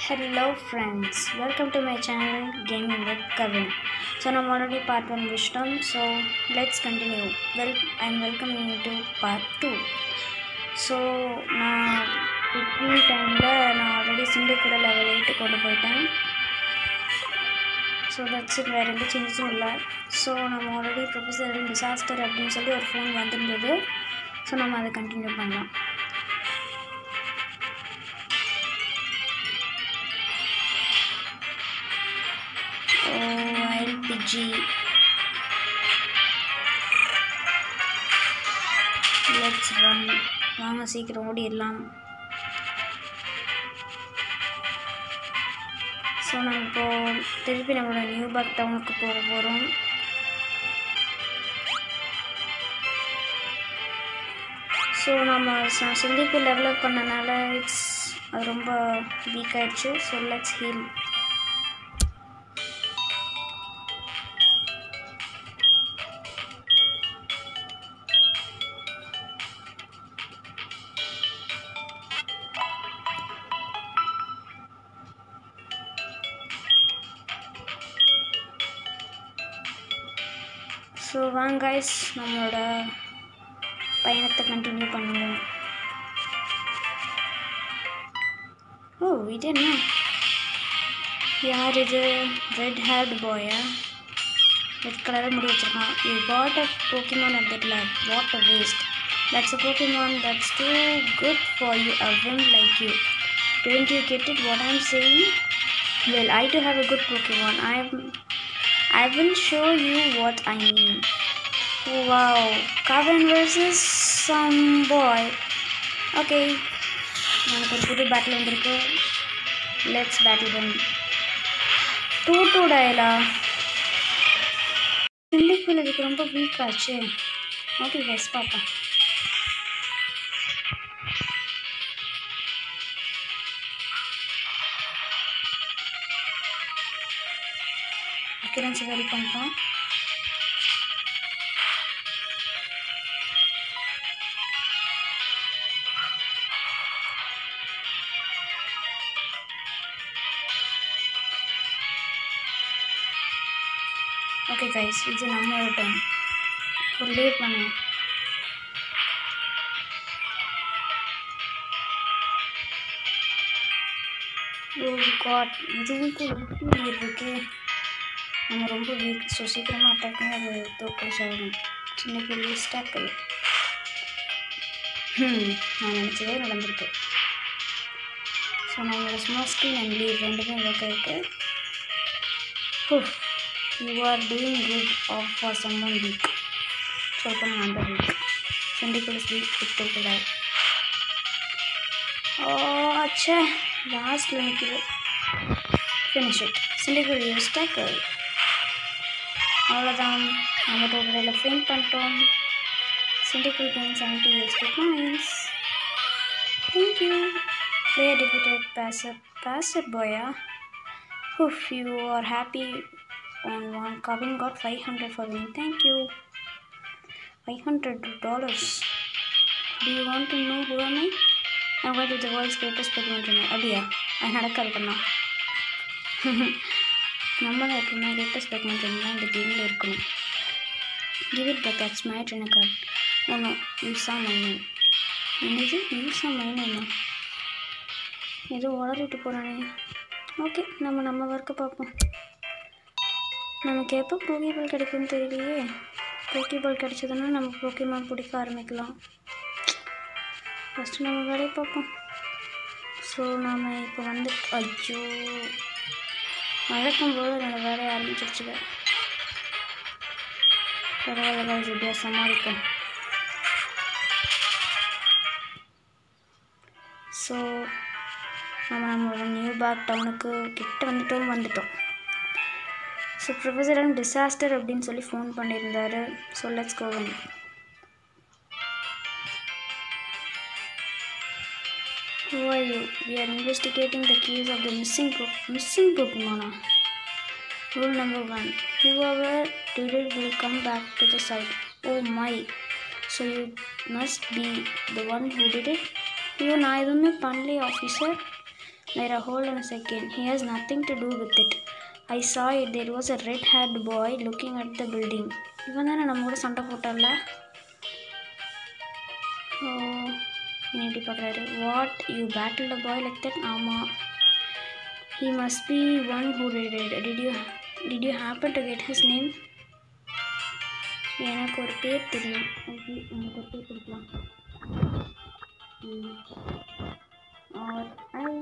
Hello friends, welcome to my channel Gaming with Kavin. So நம்ம already part 1 முடிச்சிட்டோம் so let's continue. Well, I'm welcoming you to part 2. So நான் between டைமில் நான் already சிண்டு கூட level eight கொண்டு போயிட்டேன் so that's it வேறு எந்த சேஞ்சஸும் இல்லை ஸோ நம்ம ஆல்ரெடி ப்ரொஃபஸர் டிசாஸ்டர் அப்படின்னு சொல்லி ஒரு ஃபோன் வந்திருந்தது ஸோ நம்ம அதை கண்டினியூ பண்ணலாம் ஓ எல்பிஜி லெட்ஸ் ரன் வாங்க சீக்கிரம் ஓடிடலாம் ஸோ நம்ம இப்போ திருப்பி நம்மளோட நியூ பர்க் டவுனுக்கு போக போகிறோம் ஸோ நம்ம ச- சிந்திப்பு டெவலப் பண்ணனால இட்ஸ் அது ரொம்ப வீக் ஆயிடுச்சு ஸோ லெட்ஸ் ஹீல் ஸோ வாங்க கைஸ் நம்மளோட பயணத்தை கண்டினியூ பண்ணுவோம் ஓ இது என்ன யார் இது ரெட் ஹேர்டு பாயா ரெட் கலரில் முடி வச்சிருக்கான் you got a Pokemon at that lab what a waste that's a Pokemon that's too good for you a wimp like you don't you get it what I'm saying well I do have a good Pokemon I I will show you what I mean. Wow, Kavan versus some boy. Okay, நமக்கு ஒரு புது battle வந்திருக்கு let's battle fun டூ டூ டயலா Cyndaquil இதுக்கு ரொம்ப weak ஆச்சு ஓகே கைஸ் பார்ப்போம் அக்கிரன்ஸ் ரெடி பண்ணிட்டோம் ஓகே கைஸ் இது நம்மளோட டைம் ஒரு லீவ் பண்ணுவோம் ஓ காட் இதுவுக்கு எப்படி இருக்கு நம்ம ரொம்ப வீக் ஸோ சீக்கிரமாக அட்டாக் பண்ணி அது தோக்கடிச்சாகணும் சின்ன பெரிய ஸ்டாக்கல் ம் நான் நினச்சதே நடந்திருக்கு ஸோ நம்மளோட ஸ்மார்ட் ஸ்க்ரீன் அண்ட் லீவ் ரெண்டுமே ஒர்க் ஆகிருக்கு you are doing good off for some one week சொல்ல அந்த வீக் செண்டிகுலஸ் வீக் கொடுத்துருக்கிறார் ஓ அச்சே லாஸ்ட்டில் நிற்குது finish it Cyndaquil use tackle அவ்வளோதான் நம்ம டோட்டலில் ஃபெயின் பண்ணிட்டோம் Cyndaquil gain seventy XP points thank you player defeated பேசர் பேசர் பாயா Oof, you are happy on one. Kevin got 500 for winning. Thank you. $500. Do you want to know who am I? I'm going to the world's greatest Pokemon trainer. அப்படியா அது நடக்காது பண்ணா நம்ம தான் எப்பவுமே லேட்டஸ்ட் Pokemon trainer தான் இந்த கேமில் இருக்கணும் give it back it's my trainer card ஒன்று யூஸா மைனன் என்னது யூஸா மைனன் ஏதோ உளறிட்டு போகிறானே ஓகே நம்ம நம்ம ஒர்க்கை பார்ப்போம் நமக்கு எப்போ போக்கிபால் கிடைக்கும்னு தெரியலையே போக்கிபால் கிடைச்சதுன்னா நம்ம போக்கிமான் பிடிக்க ஆரம்பிக்கலாம் ஃபஸ்ட்டு நம்ம வேலையை பார்ப்போம் ஸோ நாம் இப்போ வந்து ஐயோ வழக்கம் போது என்னோடய வேலையை ஆரம்பிச்சிருச்சுங்க பரவாயில்ல guys, எப்படியா சமாளிப்போம் ஸோ நம்ம நம்மளோட நியூ பேக் டவுனுக்கு கிட்ட வந்துட்டோம் வந்துட்டோம் ஸோ ப்ரொஃபஸர் டிசாஸ்டர் அப்படின்னு சொல்லி ஃபோன் பண்ணியிருந்தாரு so let's go on Who are you? We are investigating the case of the missing book. Missing Pokemon. Rule number one. Whoever did it will come back to the site. Oh my. So you must be the one who did it? ஐயோ நான் எதுவுமே பண்ணலையே officer Lyra, hold on a second. He has nothing to do with it. I saw it. There was a red haired boy looking at the building. இவன் தானே நம்ம கூட சண்டை போட்டான்ல ஓ என்ன எப்படி பார்க்குறாரு what you battle the boy like that ஆமாம் he must be one who did did you did you happen to get his name எனக்கு ஒரு பேர் தெரியும் ஓகே எனக்கு ஒரு பேர் கொடுக்கலாம் R I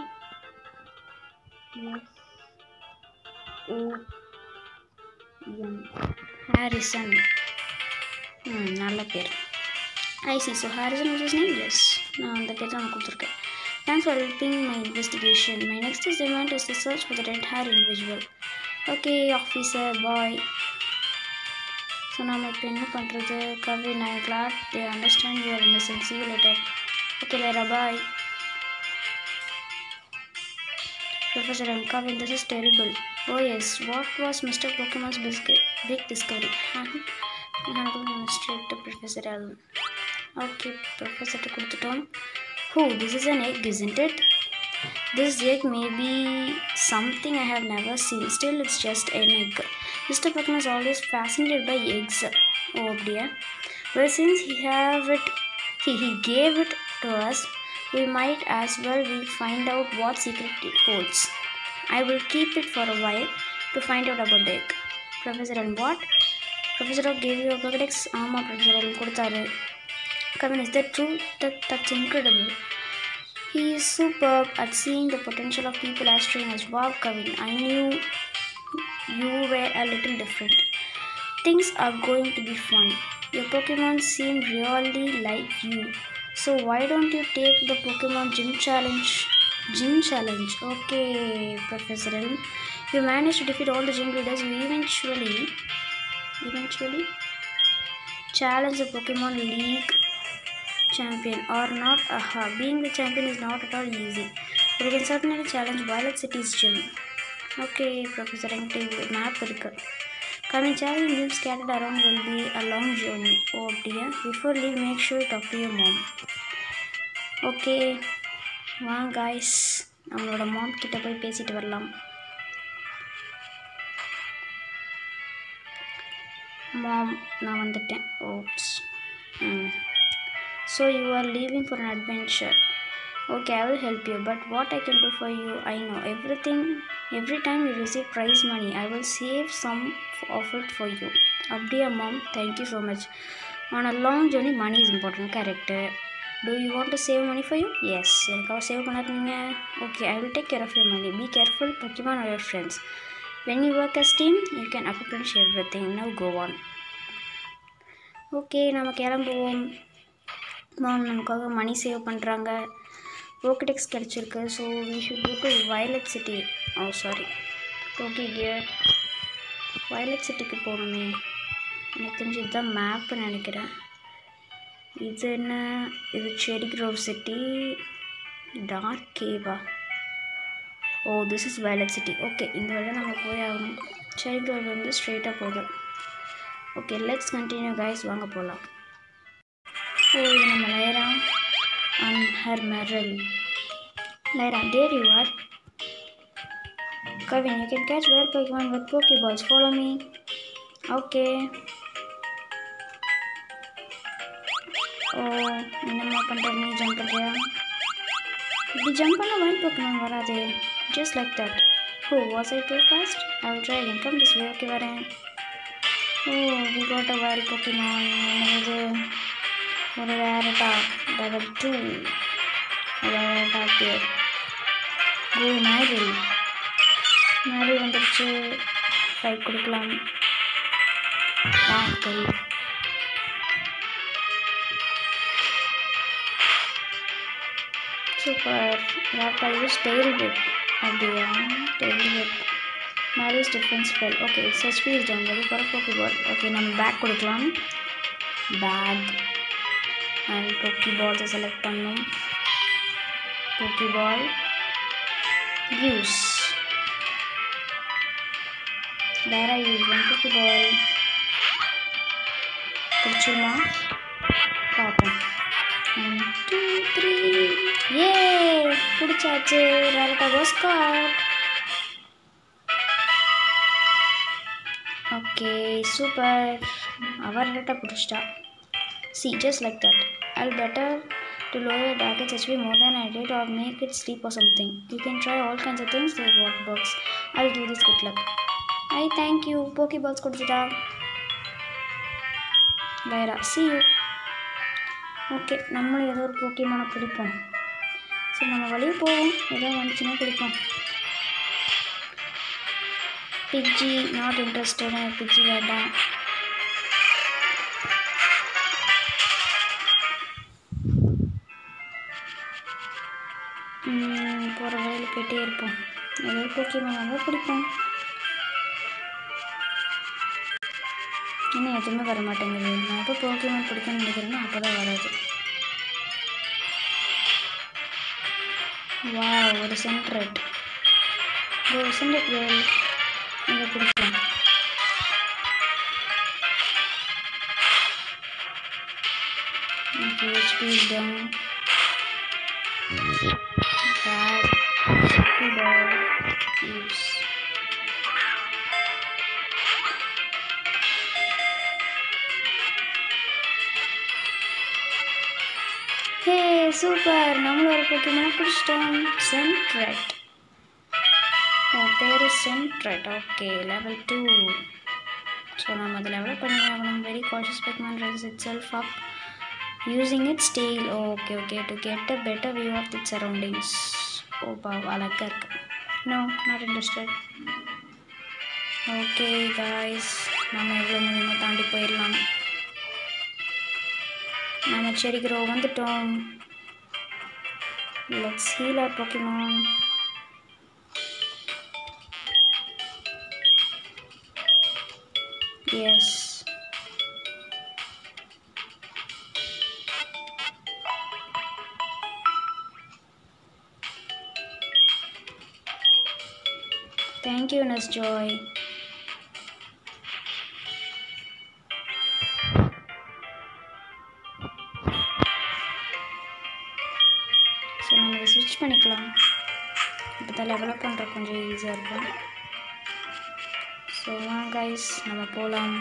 S O M Harrison ம் நல்ல பேர் I see so Harrison was name yes நான் அந்த பேர் தான் கொடுத்துருக்கேன் thanks for helping my investigation my next is demand is to search for the red hair individual okay officer bye so நம்ம இப்போ என்ன பண்ணுறது Kavin I glad they understand your missing C letter okay Lyra bye Professor M. Kevin, this is terrible. Oh yes, what was Mr. Pokemon's biscuit, big discovery? straight to Professor L. Okay, Professor to கொடுத்துட்டோம் Oh, this is an egg, isn't it? This egg may be something I have never seen. Still, it's just an egg. Mr. Pokemon is always fascinated by eggs. Oh dear. Well, since he have it, he, he gave it to us, we might as well we find out what secret it holds. I will keep it for a while to find out about the egg. Professor and what? Professor Oak gave you a Pokedex? ஆமாம் Professor L கொடுத்தாரு Kevin, is that true? That, that's incredible. He is superb at seeing the potential of people as strange as wow, Kevin. I knew you were a little different. Things are going to be fun. Your Pokemon seem really like you. So why don't you take the Pokemon Gym Challenge? Gym Challenge. Okay, Professor Elm. You managed to defeat all the gym leaders. You eventually, eventually, challenge the Pokemon League champion or not. Aha, being the champion is not at all easy. But you can certainly challenge Violet City's gym. Okay, Professor என்கிட்ட map இருக்கு Coming challenge games scattered around will be a long journey. Oh dear. Before leave, make sure you talk to your mom. Okay. வாங்க guys நம்மளோட mom கிட்ட போய் பேசிட்டு வரலாம் மாம் நான் வந்துட்டேன் oops hmm so you are leaving for an adventure okay I will help you but what I can do for you I know everything every time you receive prize money I will save some of it for you அப்படியா mom thank you so much on a long journey money is important correct do you want to save money for you yes எனக்காக save பண்ணாதீங்க okay I will take care of your money be careful Pokemon are your friends when you work as team you can accomplish everything now go on okay நம்ம கிளம்புவோம் ma'am நமக்காக money save பண்ணுறாங்க ரோக்கடெக்ஸ் கிடச்சிருக்கு so we should go to Violet City oh sorry okay கியர் Violet சிட்டிக்கு போகணுமே எனக்கு தெரிஞ்சு இதுதான் மேப்னு நினைக்கிறேன் இது என்ன இது செடி க்ரோவ் சிட்டி டார்க் கேவா oh this is Violet City okay இந்த வழியாக நம்ம போய் ஆகணும் செடி க்ரோவ் வந்து ஸ்ட்ரெயிட்டாக போகுது ஓகே லெட்ஸ் கண்டினியூ கைஸ் வாங்க போகலாம் ஓ இது நம்ம Lyra and her Marill Lyra there you are Kevin, you can catch where Pokemon with Pokeballs. Follow me. Okay. ஓ என்னம்மா பண்ணுற நீ ஜம்ப் பண்ணுறியா இப்படி ஜம்ப் பண்ண வைல்ட் போக்கணும் வராது just like that oh was I too fast I will try come this way okay வரேன் oh we got a wild Pokemon என்னது ஒரு வேரட்டா லெவல் டூ வேரட்டா பேர் ஓ மேரில் மேரில் வந்துருச்சு ஃபைட் கொடுக்கலாம் வாக்கல் சூப்பர் வேப்பா யூஸ் டெய்ல் விப் அப்படியா டெய்ல் விப் மேரேஜ் difference spell okay HP is down ready for pokeball okay நம்ம பேக் கொடுக்கலாம் பேக் அண்ட் போக்கி பால்ஸை செலக்ட் பண்ணணும் போக்கி பால் யூஸ் வேற யூஸ் ஒன் போக்கி பால் பிடிச்சிருமா பார்ப்போம் ஒன் டூ த்ரீ ஏ பிடிச்சாச்சு Rattata was caught okay super அவ ரேரட்டா பிடிச்சிட்டா see just like that I'll better to lower your target's HP more than I did or make it sleep or something. You can try all kinds of things like what works. I'll do this good luck. I thank you. Pokeballs கொடுத்துட்டா வேற see you. Okay நம்மளும் ஏதோ ஒரு போக்கியமான பிடிப்போம் சரி நம்ம வழியே போவோம் ஏதோ வந்துச்சுன்னா பிடிப்போம் பிஜி நாட் இன்ட்ரெஸ்டட் பிஜி வேண்டாம் போகிற வழியில் போயிட்டே இருப்போம் ஏதோ போக்கியமான வந்தால் பிடிப்போம் இன்னும் எதுவுமே வர மாட்டேங்குது நான் எப்போ போக்கியமான் பிடிக்கணும்னு நினைக்கிறேனோ அப்போ தான் வராது வா ஒரு சென்ட்ரட் ஒரு சென்ட்ரட் வேல் இதை பிடிக்கலாம் Okay, HP is down. Bad. Bad. Use. Hey super நம்மளும் ஒரு போக்கியமான பிடிச்சிட்டோம் சென்ட்ரெட் ஓ பேர் Sentret okay level two so நம்ம அதை லெவலப் பண்ணி ஆகணும் வெரி காஷியஸ் பெக்மேன் raise itself up using its tail okay okay to get a better view of its surroundings oh wow அழகா இருக்கு no not interested okay guys நம்ம எவ்வளோ மூலியமாக தாண்டி போயிடலாம் நம்ம செடிக்கு ரோ வந்துட்டோம் லெட்ஸ் ஹீல் ஆர் போக்கிமான் எஸ் Thank you, Nurse Joy. So நம்ம இதை ஸ்விட்ச் பண்ணிக்கலாம் இப்போ தான் டெவலப் பண்ணுற கொஞ்சம் ஈஸியாக இருக்கும் ஸோ வாங்க கைஸ் நம்ம போகலாம்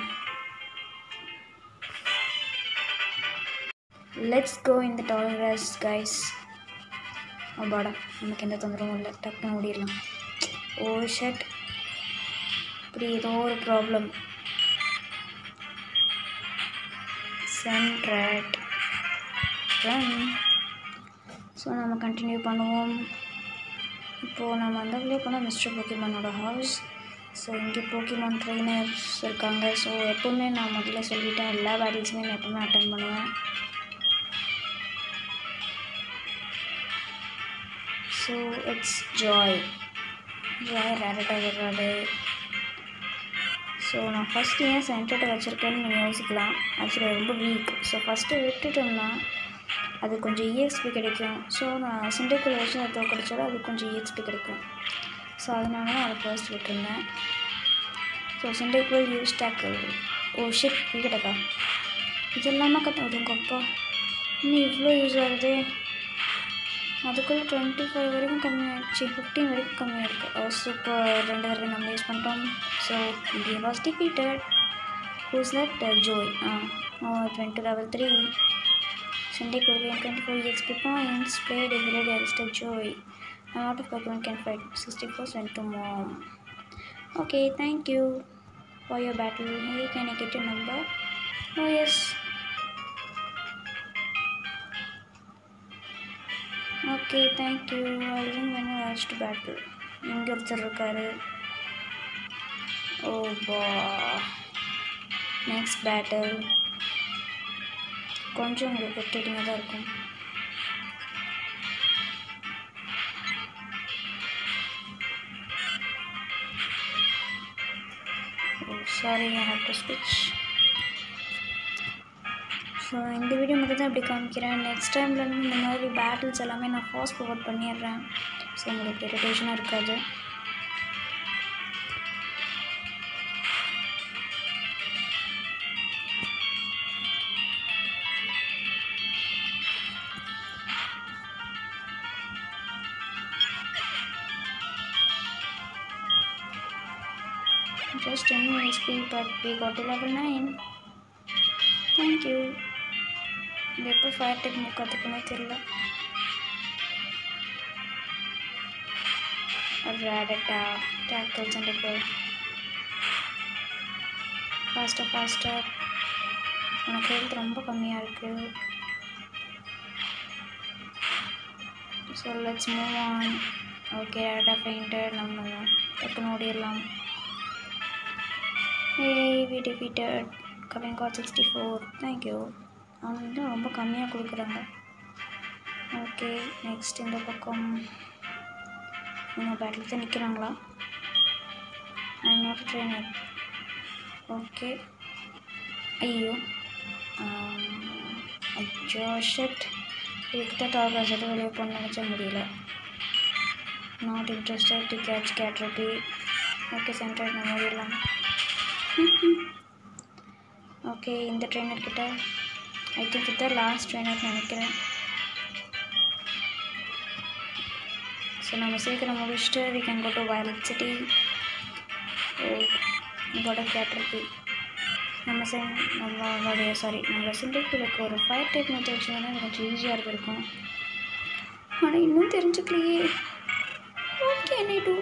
let's go in the tall grass guys அப்பாடா நமக்கு எந்த தொந்தரவும் இல்லை டக்குன்னு ஓடிடலாம் ஓ ஷட் இப்படி ஏதோ ஒரு ப்ராப்ளம் சென்ட்ரட் ரன் ஸோ நம்ம கண்டினியூ பண்ணுவோம் இப்போது நம்ம அந்த வழியாக போனால் மிஸ்டர் போக்கிமானோட ஹவுஸ் ஸோ இங்கே போக்கிமான் ட்ரெயினர்ஸ் இருக்காங்க ஸோ எப்போவுமே நான் முதல்ல சொல்லிட்டேன் எல்லா பேட்டில்ஸுமே நான் எப்போவுமே அட்டன் பண்ணுவேன் ஸோ இட்ஸ் ஜாய் ஜாய் ரேரட்டாக வர்றாரு ஸோ நான் ஃபஸ்ட்டு ஏன் சென்டர்ட்டை வச்சுருக்கேன்னு நீங்கள் யோசிக்கலாம் ஆக்சுவலி ரொம்ப வீக் ஸோ ஃபஸ்ட்டு விட்டுட்டோம்னா அது கொஞ்சம் இஎக்ஸ்பி கிடைக்கும் ஸோ நான் சிண்டைக்குள்ளே வச்சு அதை தோக்கடிச்சோட அது கொஞ்சம் இஎக்ஸ்பி கிடைக்கும் ஸோ அதனால தான் அதை ஃபர்ஸ்ட் விட்டுருந்தேன் so Cyndaquil use tackle oh shit விக்கெட்டக்கா இது இல்லாமல் கற்றுங்க அப்பா இன்னும் இவ்வளோ யூஸ் ஆகுது அதுக்குள்ளே டுவெண்ட்டி ஃபைவ் வரைக்கும் கம்மியாகிடுச்சு ஃபிஃப்டீன் வரைக்கும் கம்மியாக இருக்குது சூப்பர் ரெண்டு தடவை நம்ம யூஸ் பண்ணிட்டோம் so game was defeated who's that Joey ah oh twenty level three Sunday could gain 24 EXP points. Play defeated Alistair Joy. I'm out of Pokemon can fight. 64 sent to mom. Okay, thank you for your battle. Hey, can I get your number? Oh, yes. Okay thank you I'll ring when you rush to battle. இங்கே ஒருத்தர் இருக்காரு ஓ பா next battle கொஞ்சம் உங்களுக்கு இரிட்டேட்டிங்காக தான் இருக்கும் sorry I have to ஸ்விட்ச் ஸோ இந்த வீடியோ மட்டும் தான் இப்படி காமிக்கிறேன் நெக்ஸ்ட் டைம்லேருந்து இந்த மாதிரி பேட்டில்ஸ் எல்லாமே நான் ஃபாஸ்ட் ஃபார்வர்ட் பண்ணிடுறேன் ஸோ உங்களுக்கு இரிட்டேஷனாக இருக்காது just 10 HP, but we got to level 9. Thank you. இது எப்போ ஃபயர் டெக்னிக் கற்றுக்கணும் தெரியல ரேடட்டா டேக்கிள்ஸ் அண்ட் டெக்கல் ஃபாஸ்ட்டாக ஃபாஸ்ட்டாக உனக்கு ஹெல்த் ரொம்ப கம்மியாக இருக்குது so let's move on okay டேட்டா பெயிண்டட் நம்ம டக்குன்னு ஓடிடலாம் ஏய் we defeated coming got sixty four thank you அவங்க வந்து ரொம்ப கம்மியாக கொடுக்குறாங்க ஓகே நெக்ஸ்ட் இந்த பக்கம் இவங்க பேட்டில் தான் நிற்கிறாங்களா ஐ நாட் ட்ரெயினர் ஓகே ஐயோ அச்சோ ஷட் இதுக்கிட்ட டாப் வச்சுட்டு வெளியே போன நினச்ச முடியல not interested to catch Caterpie okay center நம்ம ஓடிடலாம் ஓகே இந்த ட்ரெயினர் கிட்ட ஐ திங்க் இதுதான் லாஸ்ட் ட்ரெயினர் நினைக்கிறேன் ஸோ நம்ம சீக்கிரம் முடிச்சுட்டு we can go to Violet City இதோட கேட்டிருக்கு நம்ம சென் நம்மளுடைய சாரி நம்ம சிண்டிக்குளுக்கு ஒரு ஃபயர் டைப் மெத்தட் வச்சுருந்தா கொஞ்சம் ஈஸியாக இருந்திருக்கும் ஆனால் இன்னும் தெரிஞ்சுக்கலையே ஓகே என்ன டூ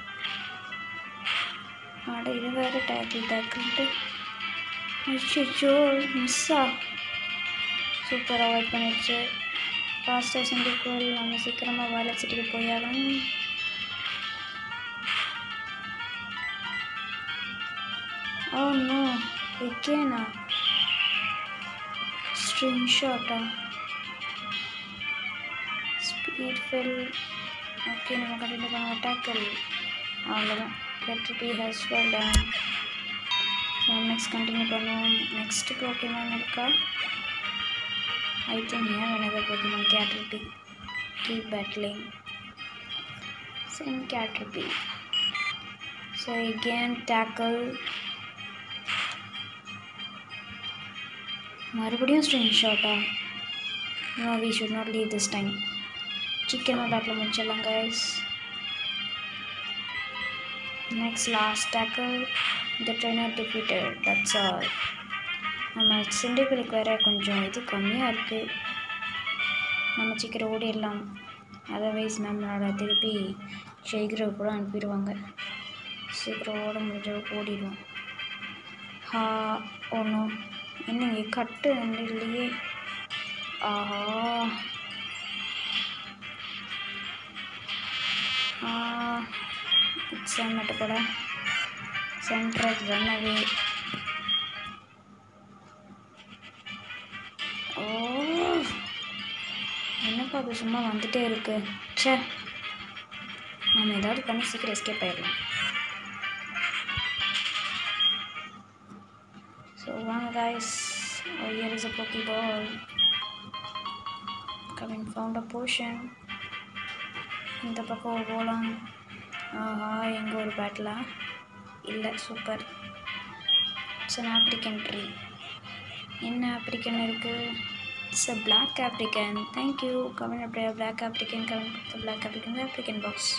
ஆட இது வேறு டேக்கிள் டேக்கிள்ட்டு அச்சோ மிஸ்ஸா சூப்பர் அவாய்ட் பண்ணிடுச்சு ஃபாஸ்ட்டாக சிண்டிக்குள் நம்ம சீக்கிரமாக வயலட் சிட்டிக்கு போயாலும் Oh no, again a string shot. Speed fill. Okay நம்ம கண்டினியூ பண்ண டேக்கிள் அவ்வளோதான் கெட்ரிபி ஹேஸ் வெல் டன் நம்ம நெக்ஸ்ட் கண்டினியூ பண்ணுவோம் நெக்ஸ்ட் போக்கிமான் இருக்கா ஐ திங்க் ஏன் வேணாத போக்கிமான் கேட்ரிபி கீப் பேட்லிங் சென் கேட்ரிபி ஸோ again tackle மறுபடியும் ஸ்ட்ரிங் ஷாட்டா no we should not leave this time சிக்கன் பேட்டில் முடிச்சிடலாம் guys next last tackle the trainer defeated that's all நம்ம சிண்டிகளுக்கு வேறு கொஞ்சம் இது கம்மியாக இருக்குது நம்ம சீக்கிரம் ஓடிடலாம் அதர்வைஸ் நம்மளோட திருப்பி ஷேக்ரவ் கூட அனுப்பிடுவாங்க சீக்கிரம் ஓட முடிஞ்ச ஓடிடுவோம் ஹா ஒன்றும் என்னங்க கட்டு இல்லையே ஆஹா இட்ஸ் மட்டும் கூட சென்ட்ரல் ரன் அவே ஓ என்னப்பா அது சும்மா வந்துட்டே இருக்கு ச்சே நம்ம ஏதாவது பண்ணி சீக்கிரம் எஸ்கேப் ஆயிடலாம் ஸோ வாங்க guys oh here is a pokeball coming found a potion இந்த பக்கம் போகலாம் ஆஹா எங்கே ஒரு பேட்டிலா இல்லை super it's an African tree என்ன ஆப்ரிக்கன் இருக்குது it's a black African thank you கவன் அப்படியே பிளாக் ஆப்ரிக்கன் கவன் பிளாக் ஆப்ரிக்கன் ஆப்ரிக்கன் பாக்ஸ்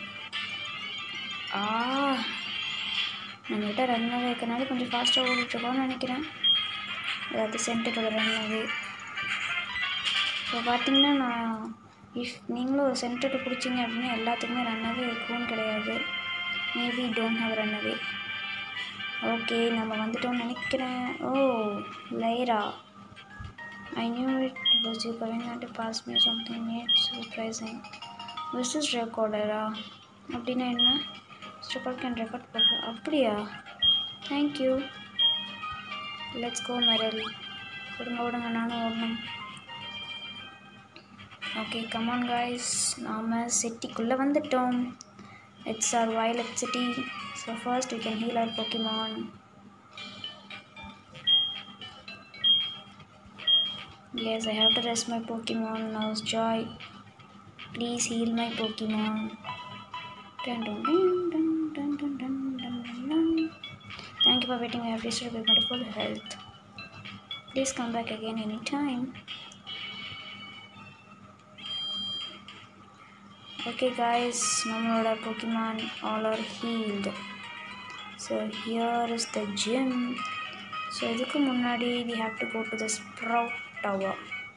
ஆ நம்மகிட்ட ரன் அவே இருக்கனால கொஞ்சம் ஃபாஸ்ட்டாக ஓடிட்டுருக்கோம்னு நினைக்கிறேன் அதாவது சென்டரோட ரன் அவே இப்போ பார்த்தீங்கன்னா நான் இஃப் நீங்களும் ஒரு சென்டர் பிடிச்சிங்க அப்படின்னா எல்லாத்துக்குமே ரன் அவே இருக்கும்னு கிடையாது maybe don't have run away okay நம்ம வந்துட்டோம்னு நினைக்கிறேன் oh Lyra I knew it was you giving not pass me something made surprising this is ரெக்கார்டரா அப்படின்னா என்ன ரெக்கார்ட் கேன் ரெக்கார்ட் பண்ணுற அப்படியா தேங்க்யூ லெட்ஸ் கோ மெரல் விடுங்க விடுங்க நானும் ஓடணும் ஓகே கமான் காய்ஸ் நாம் சிட்டிக்குள்ளே வந்துட்டோம் it's our Violet City so first we can heal our Pokemon Yes, I have to rest my Pokemon. Now's Joy. Please heal my Pokemon. Dun, dun, dun, dun, dun, dun, dun, dun, dun, dun. Thank you for waiting. I have restored my wonderful health. Please come back again anytime. Okay guys நம்மளோட Pokemon all are healed so here is the gym so இதுக்கு முன்னாடி we have to go to the Sprout Tower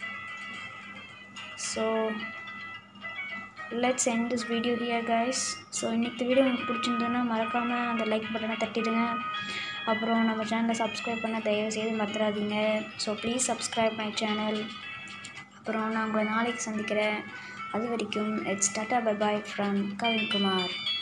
so let's end this video here guys so இன்னைக்கு video உங்களுக்கு பிடிச்சிருந்ததுன்னா மறக்காமல் அந்த like பட்டனை தட்டிடுங்க அப்புறம் நம்ம சேனலை சப்ஸ்கிரைப் பண்ண தயவு செய்து மறந்துடாதீங்க so please subscribe my channel அப்புறம் நான் உங்களை நாளைக்கு சந்திக்கிறேன் அது வரைக்கும் it's tata bye bye from Kavinkumar